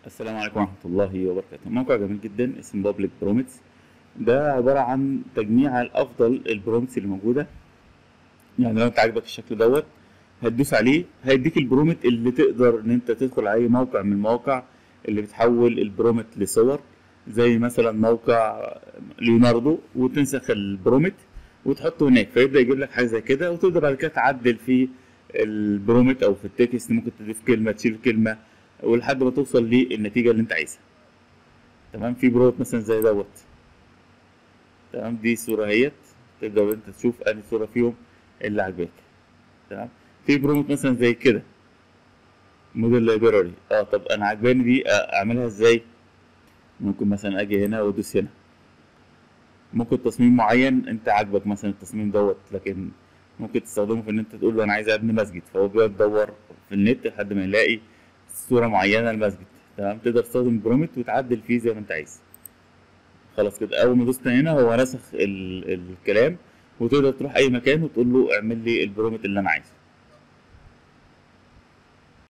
السلام عليكم ورحمة الله وبركاته موقع جميل جدا اسمه بابليك بروميتس ده عبارة عن تجميع الأفضل البرومتس اللي موجودة يعني لو انت عاجبك الشكل دوت هتدوس عليه هيديك البرومت اللي تقدر ان انت تدخل على اي موقع من المواقع اللي بتحول البرومت لصور زي مثلا موقع ليوناردو وتنسخ البرومت وتحطه هناك فيبدأ يجيب لك حاجة زي كده وتقدر بعد كده تعدل في البرومت او في التكست ممكن تضيف كلمة تشيل كلمة ولحد ما توصل للنتيجة اللي انت عايزها تمام في برومت مثلا زي دوت تمام دي صورة اهيت تقدر انت تشوف انهي صورة فيهم اللي عاجباك تمام في برومت مثلا زي كده موديل لايبراري اه طب انا عجباني دي اعملها ازاي ممكن مثلا اجي هنا وادوس هنا ممكن تصميم معين انت عاجبك مثلا التصميم دوت لكن ممكن تستخدمه في ان انت تقول له انا عايز ابني مسجد فهو بيقعد يدور في النت لحد ما يلاقي صورة معينة للمسجد تمام تقدر تستخدم البرومت وتعدل فيه زي ما انت عايز خلاص كده اول ما دوست هنا هو نسخ ال... الكلام وتقدر تروح اي مكان وتقول له اعمل لي البرومت اللي انا عايزه